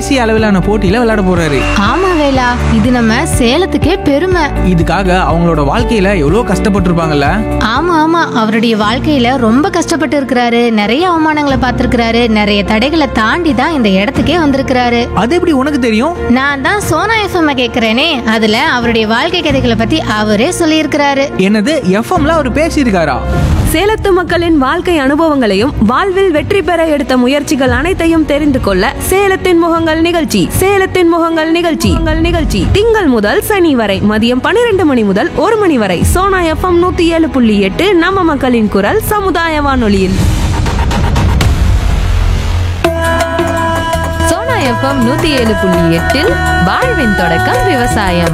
தேசிய அளவிலான போட்டியில விளையாட போறாரு ஆமா வேலா இது நம்ம சேலத்துக்கே பெருமை இதுக்காக அவங்களோட வாழ்க்கையில எவ்வளோ கஷ்டப்பட்டிருப்பாங்கல்ல ஆமா ஆமா அவருடைய வாழ்க்கையில ரொம்ப கஷ்டப்பட்டு இருக்கிறாரு நிறைய அவமானங்களை பார்த்திருக்கிறாரு நிறைய தடைகளை தாண்டி தான் இந்த இடத்துக்கே வந்திருக்கிறாரு அது எப்படி உனக்கு தெரியும் நான் தான் சோனா எஃப்எம் கேக்குறேனே அதுல அவருடைய வாழ்க்கை கதைகளை பத்தி அவரே சொல்லியிருக்கிறாரு என்னது எஃப்எம்ல அவர் பேசியிருக்காரா சேலத்து மக்களின் வாழ்க்கை அனுபவங்களையும் வாழ்வில் வெற்றி பெற எடுத்த முயற்சிகள் அனைத்தையும் தெரிந்து கொள்ள சேலத்தின் முகங்கள் நிகழ்ச்சி சேலத்தின் முகங்கள் நிகழ்ச்சி உங்கள் நிகழ்ச்சி திங்கள் முதல் சனி வரை மதியம் பன்னிரண்டு மணி முதல் ஒரு மணி வரை சோனா எஃப்எம் நூத்தி ஏழு புள்ளி எட்டு நம்ம மக்களின் குரல் சமுதாய வானொலியில் சோனா எஃப்எம் நூத்தி ஏழு புள்ளி எட்டில் வாழ்வின் தொடக்கம் விவசாயம்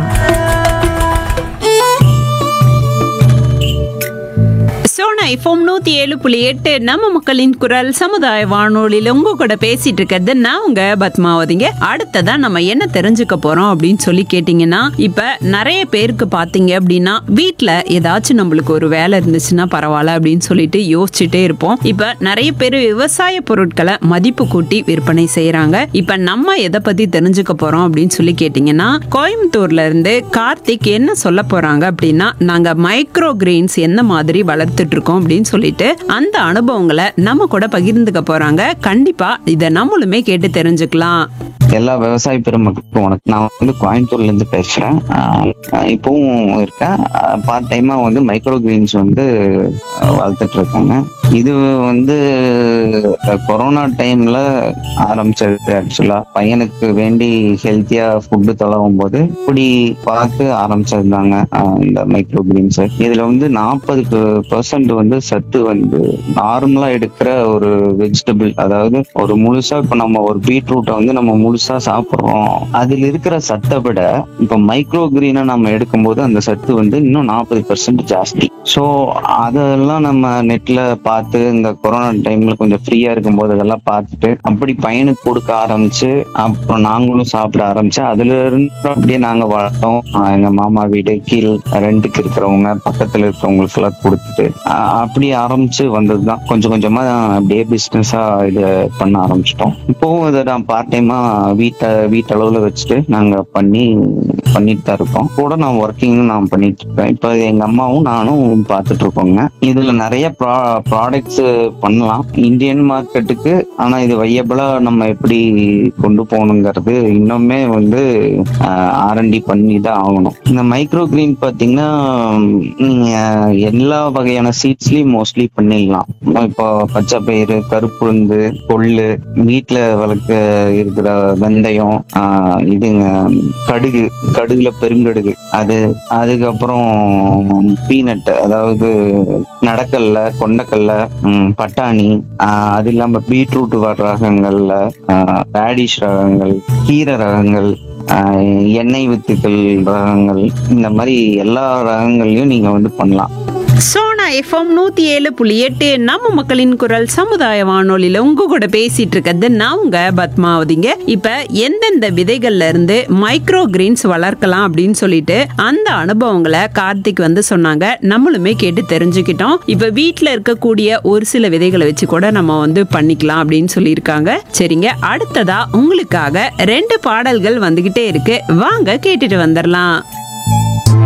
சோனா எஃப்எம் நூத்தி ஏழு புள்ளி எட்டு நம்ம மக்களின் குரல் சமுதாய வானொலியில உங்க கூட பேசிட்டு இருக்கிறது நான் உங்க பத்மாவதிங்க அடுத்ததா நம்ம என்ன தெரிஞ்சுக்க போறோம் அப்படின்னு சொல்லி கேட்டீங்கன்னா இப்ப நிறைய பேருக்கு பாத்தீங்க அப்படின்னா வீட்ல ஏதாச்சும் நம்மளுக்கு ஒரு வேலை இருந்துச்சுன்னா பரவாயில்ல அப்படின்னு சொல்லிட்டு யோசிச்சுட்டே இருப்போம் இப்ப நிறைய பேர் விவசாய பொருட்களை மதிப்பு கூட்டி விற்பனை செய்யறாங்க இப்ப நம்ம எதை பத்தி தெரிஞ்சுக்க போறோம் அப்படின்னு சொல்லி கேட்டீங்கன்னா கோயம்புத்தூர்ல இருந்து கார்த்திக் என்ன சொல்ல போறாங்க அப்படின்னா நாங்க மைக்ரோ கிரெயின்ஸ் என்ன மாதிரி வளர்த்துட்டு இருக்கோம் அப்படின்னு சொல்லிட்டு அந்த அனுபவங்களை நம்ம கூட பகிர்ந்துக்க போறாங்க கண்டிப்பா இதை நம்மளுமே கேட்டு தெரிஞ்சுக்கலாம் எல்லா விவசாய பெருமக்களுக்கும் வணக்கம் நான் வந்து கோயம்புத்தூர்ல இருந்து பேசுறேன் ஆஹ் இப்பவும் இருக்கேன் பார்ட் டைமா வந்து மைக்ரோ கிரீன்ஸ் வந்து ஆஹ் வளர்த்துட்டு இருக்காங்க இது வந்து கொரோனா டைம்ல ஆரம்பிச்சது ஆக்சுவலா பையனுக்கு வேண்டி ஹெல்த்தியா ஃபுட்டு தொலைவும் போது இப்படி பார்த்து ஆரம்பிச்சது தாங்க இந்த மைக்ரோ கிரீன்ஸ் இதுல வந்து நாற்பது பர்சன்ட் வந்து சத்து வந்து நார்மலா எடுக்கிற ஒரு வெஜிடபிள் அதாவது ஒரு முழுசா இப்ப நம்ம ஒரு பீட்ரூட்டை வந்து நம்ம முழுசா சாப்பிடுறோம் அதுல இருக்கிற சத்தை விட இப்ப மைக்ரோ கிரீனை நம்ம எடுக்கும்போது அந்த சத்து வந்து இன்னும் நாற்பது பர்சன்ட் ஜாஸ்தி ஸோ அதெல்லாம் நம்ம நெட்ல பார்த்து இந்த கொரோனா டைம்ல கொஞ்சம் ஃப்ரீயா இருக்கும்போது அதெல்லாம் பார்த்துட்டு அப்படி பையனுக்கு கொடுக்க ஆரம்பிச்சு அப்புறம் நாங்களும் சாப்பிட ஆரம்பிச்சு அதுல இருந்து அப்படியே நாங்க வளர்த்தோம் ஆஹ் எங்க மாமா வீடு கீழ் ரெண்டுக்கு இருக்கிறவங்க பக்கத்துல இருக்கிறவங்களுக்கு எல்லாம் கொடுத்துட்டு ஆஹ் அப்படி ஆரம்பிச்சு வந்ததுதான் கொஞ்சம் கொஞ்சமா அப்படியே பிசினஸா இது பண்ண ஆரம்பிச்சிட்டோம் இப்போவும் இதை நான் பார்ட் டைமா வீட்டை வீட்டளவுல வச்சுட்டு நாங்க பண்ணி பண்ணிட்டு தான் இருக்கோம் கூட நான் ஒர்க்கிங் நான் பண்ணிட்டு இருக்கேன் இப்போ எங்க அம்மாவும் நானும் பார்த்துட்டு இருக்கோங்க இதுல நிறைய ப்ராடக்ட்ஸ் பண்ணலாம் இந்தியன் மார்க்கெட்டுக்கு ஆனா இது வையபிளா நம்ம எப்படி கொண்டு போகணுங்கிறது இன்னுமே வந்து ஆர்என்டி பண்ணி தான் ஆகணும் இந்த மைக்ரோ கிரீன் பாத்தீங்கன்னா நீங்க எல்லா வகையான சீட்ஸ்லயும் மோஸ்ட்லி பண்ணிடலாம் இப்போ பச்சை பயிறு கருப்புளுந்து கொள்ளு வீட்டுல வளர்க்க இருக்கிற வெந்தயம் ஆஹ் இதுங்க கடுகு கடுகுல பெருங்கடுகு அது அதுக்கப்புறம் பீனட் அதாவது நடக்கல்ல கொண்டக்கல்ல ம், பட்டாணி ஆஹ் அது இல்லாம பீட்ரூட் வர ரகங்கள்ல ரேடிஷ் ரகங்கள் கீரை ரகங்கள் ஆஹ் எண்ணெய் வித்துக்கள் ரகங்கள் இந்த மாதிரி எல்லா ரகங்களையும் நீங்க வந்து பண்ணலாம் சோனா எஃப்எம் நூத்தி ஏழு புள்ளி எட்டு நம்ம மக்களின் குரல் சமுதாய வானொலியில உங்க கூட பேசிட்டு இருக்கிறது நான் உங்க பத்மாவதிங்க இப்ப எந்தெந்த விதைகள்ல இருந்து மைக்ரோ கிரீன்ஸ் வளர்க்கலாம் அப்படின்னு சொல்லிட்டு அந்த அனுபவங்களை கார்த்திக் வந்து சொன்னாங்க நம்மளுமே கேட்டு தெரிஞ்சுக்கிட்டோம் இப்ப வீட்ல இருக்கக்கூடிய ஒரு சில விதைகளை வச்சு கூட நம்ம வந்து பண்ணிக்கலாம் அப்படின்னு சொல்லியிருக்காங்க சரிங்க அடுத்ததா உங்களுக்காக ரெண்டு பாடல்கள் வந்துகிட்டே இருக்கு வாங்க கேட்டுட்டு வந்துடலாம்